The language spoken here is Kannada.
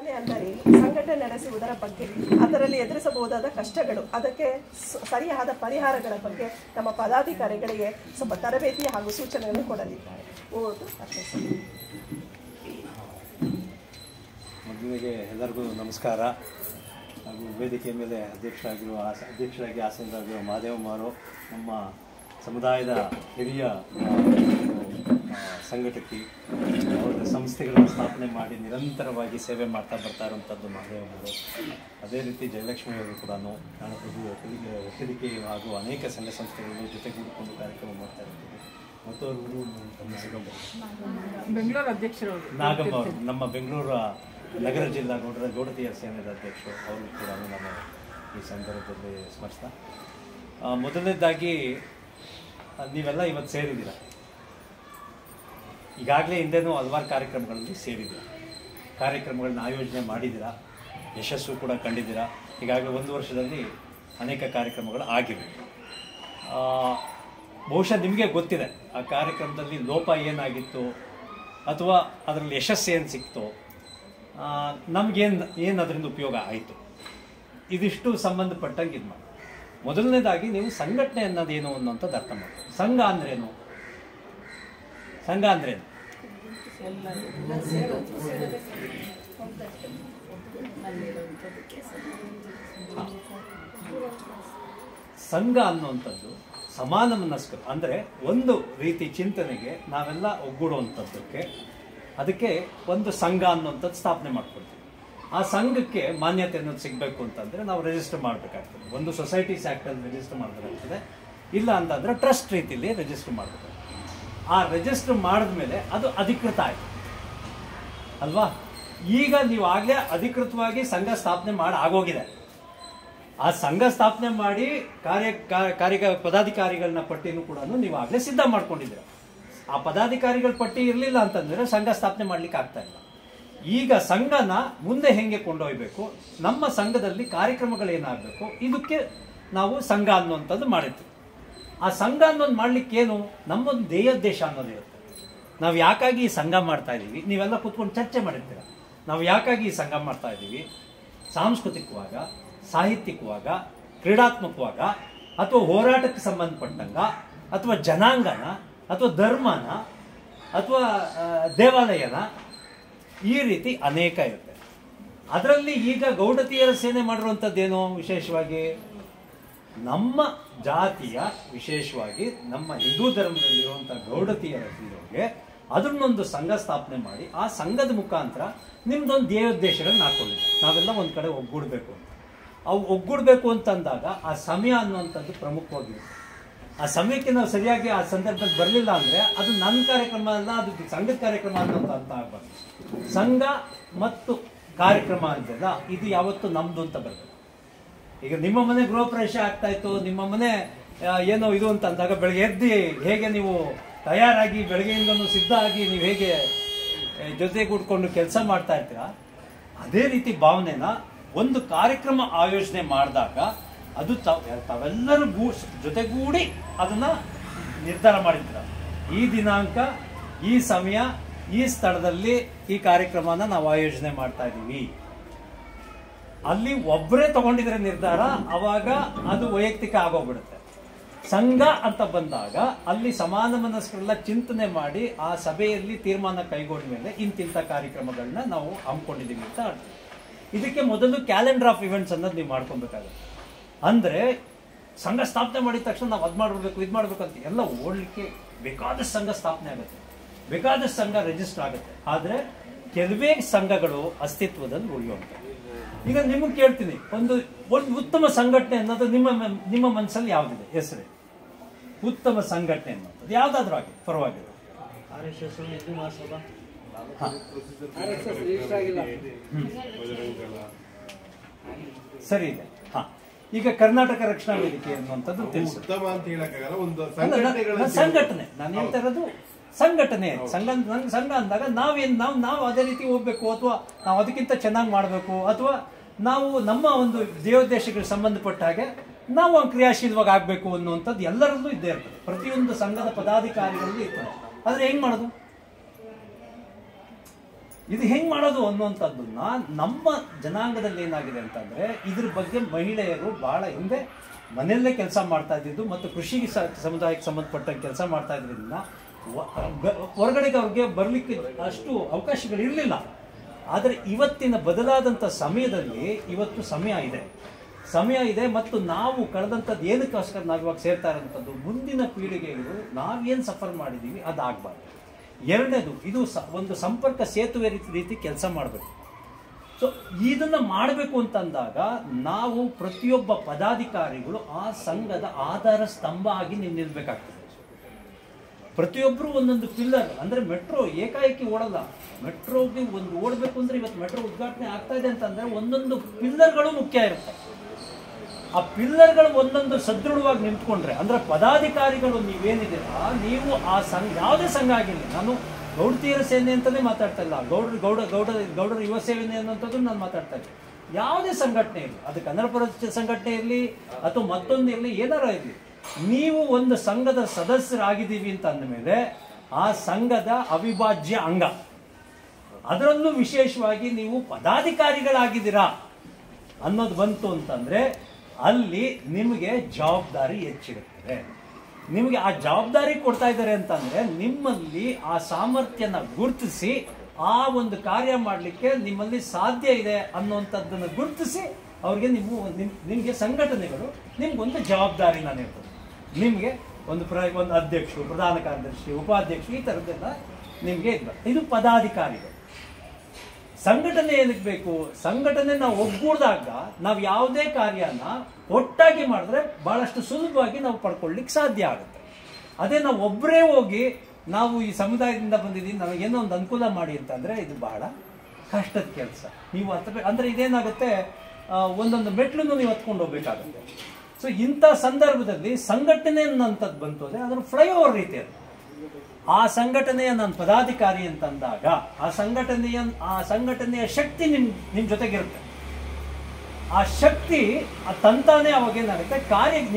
ಸಂಘಟನೆ ಅಂದರೆ ಸಂಘಟನೆ ನಡೆಸುವುದರ ಬಗ್ಗೆ ಅದರಲ್ಲಿ ಎದುರಿಸಬಹುದಾದ ಕಷ್ಟಗಳು ಅದಕ್ಕೆ ಸ- ಸರಿಯಾದ ಪರಿಹಾರಗಳ ಬಗ್ಗೆ ನಮ್ಮ ಪದಾಧಿಕಾರಿಗಳಿಗೆ ಸ್ವಲ್ಪ ತರಬೇತಿ ಹಾಗೂ ಸೂಚನೆಗಳನ್ನು ಕೊಡಲಿದ್ದಾರೆ ಓಟು ಅರ್ಥೈಸಿ ಮೊದಲಿಗೆ ಎಲ್ಲರಿಗೂ ನಮಸ್ಕಾರ ಹಾಗೂ ವೇದಿಕೆ ಮೇಲೆ ಅಧ್ಯಕ್ಷರಾಗಿರುವ ಆಸ ಅಧ್ಯಕ್ಷರಾಗಿ ಆಸನರಾಗಿರುವ ಮಹಾದೇವಮ್ಮರು ನಮ್ಮ ಸಮುದಾಯದ ಹಿರಿಯ ಆ, ಆ, ಸಂಘಟಕಿ ಅವರ ಸಂಸ್ಥೆಗಳನ್ನು ಸ್ಥಾಪನೆ ಮಾಡಿ ನಿರಂತರವಾಗಿ ಸೇವೆ ಮಾಡ್ತಾ ಬರ್ತಾ ಇರುವಂಥದ್ದು ಮಹಾದೇವಮ್ಮರು ಅದೇ ರೀತಿ ಜಯಲಕ್ಷ್ಮಿ ಅವರು ಕೂಡ ನಾಡಪ್ರಭು ಒಕ್ಕಲಿಗೆ ಒಕ್ಕಲಿಗೆ ಹಾಗೂ ಅನೇಕ ಸಂಘ ಸಂಸ್ಥೆಗಳು ಜೊತೆಗೂಡಿಕೊಂಡು ಕಾರ್ಯಕ್ರಮ ಮಾಡ್ತಾ ಇರ್ತೀವಿ ಮತ್ತು ಅವರು ತಮ್ಮ ಸಿಗಂಬ ಬೆಂಗಳೂರು ಅಧ್ಯಕ್ಷರು ನಾಗಮ್ಮ ಅವರು ನಮ್ಮ ಬೆಂಗಳೂರು ನಗರ ಜಿಲ್ಲಾ ಗೌಡರ ಗೌಡತಿಯ ಸೇನೆಯ ಅಧ್ಯಕ್ಷರು ಅವರು ಕೂಡ ನಾನು ಈ ಸಂದರ್ಭದಲ್ಲಿ ಸ್ಮರಿಸ್ತಾ ಆ, ಮೊದಲನೇದಾಗಿ ಆ, ನೀವೆಲ್ಲ ಇವತ್ತು ಸೇರಿದ್ದೀರ ಈಗಾಗಲೇ ಹಿಂದೆನೂ ಹಲವಾರು ಕಾರ್ಯಕ್ರಮಗಳಲ್ಲಿ ಸೇರಿದ್ದೀರ ಕಾರ್ಯಕ್ರಮಗಳನ್ನ ಆಯೋಜನೆ ಮಾಡಿದ್ದೀರಾ ಯಶಸ್ಸು ಕೂಡ ಕಂಡಿದ್ದೀರಾ ಈಗಾಗಲೇ ಒಂದು ವರ್ಷದಲ್ಲಿ ಅನೇಕ ಕಾರ್ಯಕ್ರಮಗಳು ಆಗಿವೆ ಆ, ಬಹುಶಃ ನಿಮಗೆ ಗೊತ್ತಿದೆ ಆ ಕಾರ್ಯಕ್ರಮದಲ್ಲಿ ಲೋಪ ಏನಾಗಿತ್ತು ಅಥವಾ ಅದರಲ್ಲಿ ಯಶಸ್ಸು ಏನು ಸಿಕ್ತು ನಮಗೇನು ಏನು ಅದರಿಂದ ಉಪಯೋಗ ಆಯಿತು ಇದಿಷ್ಟು ಸಂಬಂಧಪಟ್ಟಂಗೆ ಇದು ಮಾಡಿ ಮೊದಲನೇದಾಗಿ ನೀವು ಸಂಘಟನೆ ಅನ್ನೋದೇನು ಅನ್ನೋಂಥದ್ದು ಅರ್ಥ ಮಾಡಿ ಸಂಘ ಅಂದ್ರೇನು ಸಂಘ ಅಂದ್ರೇನು ಸಂಘ ಅನ್ನುವಂಥದ್ದು ಸಮಾನ ಮನಸ್ಕರು ಅಂದರೆ ಒಂದು ರೀತಿ ಚಿಂತನೆಗೆ ನಾವೆಲ್ಲ ಒಗ್ಗೂಡುವಂಥದ್ದಕ್ಕೆ ಅದಕ್ಕೆ ಒಂದು ಸಂಘ ಅನ್ನುವಂಥದ್ದು ಸ್ಥಾಪನೆ ಮಾಡ್ಕೊಳ್ತೀವಿ ಆ ಸಂಘಕ್ಕೆ ಮಾನ್ಯತೆ ಅನ್ನೋದು ಸಿಗಬೇಕು ಅಂತಂದರೆ ನಾವು ರಿಜಿಸ್ಟರ್ ಮಾಡಬೇಕಾಗ್ತದೆ ಒಂದು ಸೊಸೈಟೀಸ್ ಆ್ಯಕ್ಟಲ್ಲಿ ರಿಜಿಸ್ಟರ್ ಮಾಡಬೇಕಾಗ್ತದೆ ಇಲ್ಲ ಅಂತಂದರೆ ಟ್ರಸ್ಟ್ ರೀತಿಯಲ್ಲಿ ರಿಜಿಸ್ಟರ್ ಮಾಡಬೇಕು ಆ ರಿಜಿಸ್ಟರ್ ಮಾಡಿದ್ಮೇಲೆ ಅದು ಅಧಿಕೃತ ಆಯಿತು ಅಲ್ವಾ ಈಗ ನೀವು ಆಗಲೇ ಅಧಿಕೃತವಾಗಿ ಸಂಘ ಸ್ಥಾಪನೆ ಮಾಡಿ ಆಗೋಗಿದೆ ಆ ಸಂಘ ಸ್ಥಾಪನೆ ಮಾಡಿ ಕಾರ್ಯ ಕಾ- ಕಾರ್ಯ ಪದಾಧಿಕಾರಿಗಳನ್ನ ಪಟ್ಟಿನೂ ಕೂಡ ನೀವು ಆಗಲೇ ಸಿದ್ಧ ಮಾಡ್ಕೊಂಡಿದ್ದೀರ ಆ ಪದಾಧಿಕಾರಿಗಳ ಪಟ್ಟಿ ಇರಲಿಲ್ಲ ಅಂತಂದ್ರೆ ಸಂಘ ಸ್ಥಾಪನೆ ಮಾಡ್ಲಿಕ್ಕೆ ಆಗ್ತಾ ಇಲ್ಲ ಈಗ ಸಂಘನ ಮುಂದೆ ಹೆಂಗೆ ಕೊಂಡೊಯ್ಬೇಕು ನಮ್ಮ ಸಂಘದಲ್ಲಿ ಕಾರ್ಯಕ್ರಮಗಳೇನಾಗಬೇಕು ಇದಕ್ಕೆ ನಾವು ಸಂಘ ಅನ್ನುವಂಥದ್ದು ಮಾಡಿರ್ತೀವಿ ಆ ಸಂಘ ಅನ್ನೋದು ಮಾಡ್ಲಿಕ್ಕೆ ಏನು ನಮ್ಮೊಂದು ಧ್ಯೇಯೋದ್ದೇಶ ಅನ್ನೋದಿರುತ್ತೆ ನಾವು ಯಾಕಾಗಿ ಈ ಸಂಘ ಮಾಡ್ತಾ ಇದ್ದೀವಿ ನೀವೆಲ್ಲ ಕೂತ್ಕೊಂಡು ಚರ್ಚೆ ಮಾಡಿರ್ತೀರ ನಾವು ಯಾಕಾಗಿ ಈ ಸಂಘ ಮಾಡ್ತಾ ಇದ್ದೀವಿ ಸಾಂಸ್ಕೃತಿಕವಾಗ ಸಾಹಿತ್ಯಿಕವಾಗ ಕ್ರೀಡಾತ್ಮಕವಾಗ ಅಥವಾ ಹೋರಾಟಕ್ಕೆ ಸಂಬಂಧಪಟ್ಟಂಗ ಅಥವಾ ಜನಾಂಗನ ಅಥವಾ ಧರ್ಮನ ಅಥವಾ ಆ, ದೇವಾಲಯನ ಈ ರೀತಿ ಅನೇಕ ಇರುತ್ತೆ ಅದರಲ್ಲಿ ಈಗ ಗೌಡತಿಯರ ಸೇನೆ ಮಾಡಿರುವಂಥದ್ದೇನು ವಿಶೇಷವಾಗಿ ನಮ್ಮ ಜಾತಿಯ ವಿಶೇಷವಾಗಿ ನಮ್ಮ ಹಿಂದೂ ಧರ್ಮದಲ್ಲಿರುವಂಥ ಗೌಡತಿಯರ ಹೀರೋಗೆ ಅದನ್ನೊಂದು ಸಂಘ ಸ್ಥಾಪನೆ ಮಾಡಿ ಆ ಸಂಘದ ಮುಖಾಂತರ ನಿಮ್ದೊಂದು ಧ್ಯೇಯೋದ್ದೇಶಗಳನ್ನ ಹಾಕೊಂಡಿದೆ ನಾವೆಲ್ಲ ಒಂದು ಕಡೆ ಒಗ್ಗೂಡಬೇಕು ಅಂತ ಅವು ಒಗ್ಗೂಡಬೇಕು ಅಂತಂದಾಗ ಆ ಸಮಯ ಅನ್ನುವಂಥದ್ದು ಪ್ರಮುಖವಾಗಿರುತ್ತೆ ಆ ಸಮಯಕ್ಕೆ ನಾವು ಸರಿಯಾಗಿ ಆ ಸಂದರ್ಭದಲ್ಲಿ ಬರಲಿಲ್ಲ ಅಂದರೆ ಅದು ನನ್ನ ಕಾರ್ಯಕ್ರಮ ಅಲ್ಲ ಅದು ಸಂಘದ ಕಾರ್ಯಕ್ರಮ ಅನ್ನೋಂಥ ಅಂತ ಆಗ್ಬಾರ್ದು ಸಂಘ ಮತ್ತು ಕಾರ್ಯಕ್ರಮ ಅಂತೆಲ್ಲ ಇದು ಯಾವತ್ತು ನಮ್ದು ಅಂತ ಬರ್ತದೆ ಈಗ ನಿಮ್ಮ ಮನೆ ಗೃಹ ಪ್ರವೇಶ ಆಗ್ತಾ ಇತ್ತು ನಿಮ್ಮ ಮನೆ ಆ, ಏನೋ ಇದು ಅಂತ ಅಂದಾಗ ಬೆಳಗ್ಗೆ ಎದ್ದು ಹೇಗೆ ನೀವು ತಯಾರಾಗಿ ಬೆಳಗ್ಗೆಯಿಂದನೂ ಸಿದ್ಧ ಆಗಿ ನೀವು ಹೇಗೆ ಆ, ಜೊತೆಗೂಡ್ಕೊಂಡು ಕೆಲಸ ಮಾಡ್ತಾ ಇರ್ತೀರಾ ಅದೇ ರೀತಿ ಭಾವನೆನ ಒಂದು ಕಾರ್ಯಕ್ರಮ ಆಯೋಜನೆ ಮಾಡಿದಾಗ ಅದು ತಾವ್ ತಾವೆಲ್ಲರೂ ಗೂ ಜೊತೆಗೂಡಿ ಅದನ್ನ ನಿರ್ಧಾರ ಮಾಡಿದ್ದೀರ ಈ ದಿನಾಂಕ ಈ ಸಮಯ ಈ ಸ್ಥಳದಲ್ಲಿ ಈ ಕಾರ್ಯಕ್ರಮನ ನಾವು ಆಯೋಜನೆ ಮಾಡ್ತಾ ಇದ್ದೀವಿ ಅಲ್ಲಿ ಒಬ್ಬರೇ ತಗೊಂಡಿದ್ರೆ ನಿರ್ಧಾರ ಅವಾಗ ಅದು ವೈಯಕ್ತಿಕ ಆಗೋಗ್ಬಿಡುತ್ತೆ ಸಂಘ ಅಂತ ಬಂದಾಗ ಅಲ್ಲಿ ಸಮಾನ ಮನಸ್ಕರೆಲ್ಲ ಚಿಂತನೆ ಮಾಡಿ ಆ ಸಭೆಯಲ್ಲಿ ತೀರ್ಮಾನ ಕೈಗೊಂಡ ಮೇಲೆ ಇಂತಿಂಥ ಕಾರ್ಯಕ್ರಮಗಳನ್ನ ನಾವು ಹಮ್ಮಿಕೊಂಡಿದ್ದೀವಿ ಅಂತ ಅರ್ಥ ಇದಕ್ಕೆ ಮೊದಲು ಕ್ಯಾಲೆಂಡರ್ ಆಫ್ ಇವೆಂಟ್ಸ್ ಅನ್ನೋದು ನೀವು ಮಾಡ್ಕೊಬೇಕಾಗುತ್ತೆ ಅಂದ್ರೆ ಸಂಘ ಸ್ಥಾಪನೆ ಮಾಡಿದ ತಕ್ಷಣ ನಾವು ಅದ್ ಮಾಡ್ಬಿಡ್ಬೇಕು ಇದು ಮಾಡ್ಬೇಕು ಅಂತ ಎಲ್ಲ ಓಡ್ಲಿಕ್ಕೆ ಬೇಕಾದಷ್ಟು ಸಂಘ ಸ್ಥಾಪನೆ ಆಗುತ್ತೆ ಬೇಕಾದಷ್ಟು ಸಂಘ ರಿಜಿಸ್ಟರ್ ಆಗುತ್ತೆ ಆದ್ರೆ ಕೆಲವೇ ಸಂಘಗಳು ಅಸ್ತಿತ್ವದಲ್ಲಿ ಉಳಿಯುವಂಥದ್ದು ಈಗ ನಿಮಗೆ ಕೇಳ್ತೀನಿ ಒಂದು ಒಂದು ಉತ್ತಮ ಸಂಘಟನೆ ಅನ್ನೋದು ನಿಮ್ಮ ಮ- ನಿಮ್ಮ ಮನಸ್ಸಲ್ಲಿ ಯಾವ್ದಿದೆ ಹೆಸರು ಉತ್ತಮ ಸಂಘಟನೆ ಅನ್ನೋದು ಯಾವ್ದಾದ್ರೂ ಆಗಿ ಪರವಾಗಿಲ್ಲ ಸರಿ ಇದೆ ಹಾ ಈಗ ಕರ್ನಾಟಕ ರಕ್ಷಣಾ ವೇದಿಕೆ ಅನ್ನುವಂಥದ್ದು ತಿಳಿಸಿ ಉತ್ತಮ ಅಂತ ಹೇಳಕ್ಕಾಗಲ್ಲ ಒಂದು ಅಲ್ಲ, ನಾನು- ಸಂಘಟನೆಗಳ ನಾನು ಸಂಘಟನೆ ನಾನು ಹೇಳ್ತಾ ಇರೋದು ಸಂಘಟನೆ ಸಂಘ ನಂಗೆ ಸಂಘ ಅಂದಾಗ ನಾವೇನ್ ನಾವು ನಾವು ಅದೇ ರೀತಿ ಹೋಗ್ಬೇಕು ಅಥವಾ ನಾವು ಅದಕ್ಕಿಂತ ಚೆನ್ನಾಗಿ ಮಾಡಬೇಕು ಅಥವಾ ನಾವು ನಮ್ಮ ಒಂದು ದೇವೋದ್ದೇಶಗಳಿಗೆ ಸಂಬಂಧಪಟ್ಟ ಹಾಗೆ ನಾವು ಒಂದು ಕ್ರಿಯಾಶೀಲವಾಗಿ ಆಗ್ಬೇಕು ಅನ್ನುವಂಥದ್ದು ಎಲ್ಲರಲ್ಲೂ ಇದ್ದೇ ಇರ್ತದೆ ಪ್ರತಿಯೊಂದು ಸಂಘದ ಪದಾಧಿಕಾರಿಗಳಲ್ಲೂ ಇರ್ತದೆ ಆದ್ರೆ ಹೆಂಗ್ ಮಾಡೋದು ಇದು ಹೆಂಗ್ ಮಾಡೋದು ಅನ್ನುವಂಥದ್ದನ್ನ ನಮ್ಮ ಜನಾಂಗದಲ್ಲಿ ಏನಾಗಿದೆ ಅಂತಂದ್ರೆ ಇದ್ರ ಬಗ್ಗೆ ಮಹಿಳೆಯರು ಬಹಳ ಹಿಂದೆ ಮನೆಯಲ್ಲೇ ಕೆಲಸ ಮಾಡ್ತಾ ಇದ್ದಿದ್ದು ಮತ್ತು ಕೃಷಿ ಸ- ಸಮುದಾಯಕ್ಕೆ ಸಂಬಂಧಪಟ್ಟ ಕೆಲಸ ಮಾಡ್ತಾ ಇದ್ರಿಂದ ವ- ಗ- ಹೊರಗಡೆಗೆ ಅವ್ರಿಗೆ ಬರ್ಲಿಕ್ಕೆ ಅಷ್ಟು ಅವಕಾಶಗಳು ಇರಲಿಲ್ಲ ಆದರೆ ಇವತ್ತಿನ ಬದಲಾದಂಥ ಸಮಯದಲ್ಲಿ ಇವತ್ತು ಸಮಯ ಇದೆ ಸಮಯ ಇದೆ ಮತ್ತು ನಾವು ಕಳೆದಂಥದ್ದು ಏನಕ್ಕೋಸ್ಕರ ನಾವು ಇವಾಗ ಸೇರ್ತಾ ಇರೋಂಥದ್ದು ಮುಂದಿನ ಪೀಳಿಗೆಗಳು ನಾವೇನು ಸಫರ್ ಮಾಡಿದ್ದೀವಿ ಅದಾಗಬಾರ್ದು ಎರಡನೇದು ಇದು ಸ ಒಂದು ಸಂಪರ್ಕ ಸೇತುವೆ ರೀತಿ ರೀತಿ ಕೆಲಸ ಮಾಡಬೇಕು ಸೊ ಇದನ್ನ ಮಾಡಬೇಕು ಅಂತಂದಾಗ ನಾವು ಪ್ರತಿಯೊಬ್ಬ ಪದಾಧಿಕಾರಿಗಳು ಆ ಸಂಘದ ಆಧಾರ ಸ್ತಂಭ ಆಗಿ ನೀವು ನಿಲ್ಬೇಕಾಗ್ತದೆ ಪ್ರತಿಯೊಬ್ಬರು ಒಂದೊಂದು ಪಿಲ್ಲರ್ ಅಂದ್ರೆ ಮೆಟ್ರೋ ಏಕಾಏಕಿ ಓಡಲ್ಲ ಮೆಟ್ರೋಗೆ ಒಂದು ಓಡಬೇಕು ಅಂದ್ರೆ ಇವತ್ತು ಮೆಟ್ರೋ ಉದ್ಘಾಟನೆ ಆಗ್ತಾ ಇದೆ ಅಂತಂದ್ರೆ ಒಂದೊಂದು ಪಿಲ್ಲರ್ಗಳು ಮುಖ್ಯ ಇರುತ್ತೆ ಆ ಪಿಲ್ಲರ್ಗಳು ಒಂದೊಂದು ಸದೃಢವಾಗಿ ನಿಂತ್ಕೊಂಡ್ರೆ ಅಂದ್ರೆ ಪದಾಧಿಕಾರಿಗಳು ನೀವೇನಿದ್ದೀರಾ ನೀವು ಆ ಸಂಘ ಯಾವುದೇ ಸಂಘ ಆಗಿರಲಿ ನಾನು ಗೌಡತೀಯರ ಸೇನೆ ಅಂತಲೇ ಮಾತಾಡ್ತಾ ಇಲ್ಲ ಗೌಡ್ರ ಗೌಡ ಗೌಡ ಗೌಡರ ಯುವ ಸೇನೆ ಅನ್ನೋಂಥದ್ದು ನಾನು ಮಾತಾಡ್ತಾ ಇದ್ದೀನಿ ಯಾವುದೇ ಸಂಘಟನೆ ಇರಲಿ ಅದು ಕನ್ನಡ ಪರ ಸಂಘಟನೆ ಇರಲಿ ಅಥವಾ ಮತ್ತೊಂದು ಇರಲಿ ಏನಾರ ಇರಲಿ ನೀವು ಒಂದು ಸಂಘದ ಸದಸ್ಯರಾಗಿದ್ದೀವಿ ಅಂತ ಅಂದಮೇಲೆ ಆ ಸಂಘದ ಅವಿಭಾಜ್ಯ ಅಂಗ ಅದರಲ್ಲೂ ವಿಶೇಷವಾಗಿ ನೀವು ಪದಾಧಿಕಾರಿಗಳಾಗಿದ್ದೀರಾ ಅನ್ನೋದು ಬಂತು ಅಂತಂದ್ರೆ ಅಲ್ಲಿ ನಿಮಗೆ ಜವಾಬ್ದಾರಿ ಹೆಚ್ಚಿರುತ್ತದೆ ನಿಮಗೆ ಆ ಜವಾಬ್ದಾರಿ ಕೊಡ್ತಾ ಇದ್ದಾರೆ ಅಂತಂದ್ರೆ ನಿಮ್ಮಲ್ಲಿ ಆ ಸಾಮರ್ಥ್ಯನ ಗುರುತಿಸಿ ಆ ಒಂದು ಕಾರ್ಯ ಮಾಡಲಿಕ್ಕೆ ನಿಮ್ಮಲ್ಲಿ ಸಾಧ್ಯ ಇದೆ ಅನ್ನುವಂಥದ್ದನ್ನು ಗುರುತಿಸಿ ಅವ್ರಿಗೆ ನೀವು ನಿಮ್ ನಿಮಗೆ ಸಂಘಟನೆಗಳು ನಿಮ್ಗೊಂದು ಜವಾಬ್ದಾರಿನ ನೀಡ್ತದೆ ನಿಮಗೆ ಒಂದು ಪ್ರ ಒಂದು ಅಧ್ಯಕ್ಷರು ಪ್ರಧಾನ ಕಾರ್ಯದರ್ಶಿ ಉಪಾಧ್ಯಕ್ಷರು ಈ ಥರದ್ದೆಲ್ಲ ನಿಮಗೆ ಇದು ಬರುತ್ತೆ. ಇದು ಪದಾಧಿಕಾರಿಗಳು ಸಂಘಟನೆ ಏನಕ್ಕೆ ಬೇಕು ಸಂಘಟನೆ ನಾವು ಒಗ್ಗೂಡ್ದಾಗ ನಾವು ಯಾವುದೇ ಕಾರ್ಯನ ಒಟ್ಟಾಗಿ ಮಾಡಿದ್ರೆ ಬಹಳಷ್ಟು ಸುಲಭವಾಗಿ ನಾವು ಪಡ್ಕೊಳ್ಳಿಕ್ಕೆ ಸಾಧ್ಯ ಆಗುತ್ತೆ ಅದೇ ನಾವು ಒಬ್ಬರೇ ಹೋಗಿ ನಾವು ಈ ಸಮುದಾಯದಿಂದ ಬಂದಿದ್ದೀವಿ ನನಗೇನೋ ಒಂದು ಅನುಕೂಲ ಮಾಡಿ ಅಂತಂದ್ರೆ ಇದು ಬಹಳ ಕಷ್ಟದ ಕೆಲಸ ನೀವು ಹತ್ತಬೇಕು ಅಂದ್ರೆ ಇದೇನಾಗುತ್ತೆ ಆ, ಒಂದೊಂದು ಮೆಟ್ಲನ್ನು ನೀವು ಹತ್ಕೊಂಡು ಹೋಗ್ಬೇಕಾಗುತ್ತೆ ಸೊ ಇಂಥ ಸಂದರ್ಭದಲ್ಲಿ ಸಂಘಟನೆ ಅನ್ನೋಂಥದ್ದು ಬಂತು ಅಂದ್ರೆ ಅದರ ಫ್ಲೈಓವರ್ ರೀತಿ ಅದು ಆ ಸಂಘಟನೆಯ ನಾನು ಪದಾಧಿಕಾರಿ ಅಂತಂದಾಗ ಆ ಸಂಘಟನೆಯ ಆ ಸಂಘಟನೆಯ ಶಕ್ತಿ ನಿಮ್ ನಿಮ್ ಜೊತೆಗಿರುತ್ತೆ ಆ ಶಕ್ತಿ ಆ ತಂತಾನೆ ಅವಾಗ ಏನಾಗುತ್ತೆ ಕಾರ್ಯ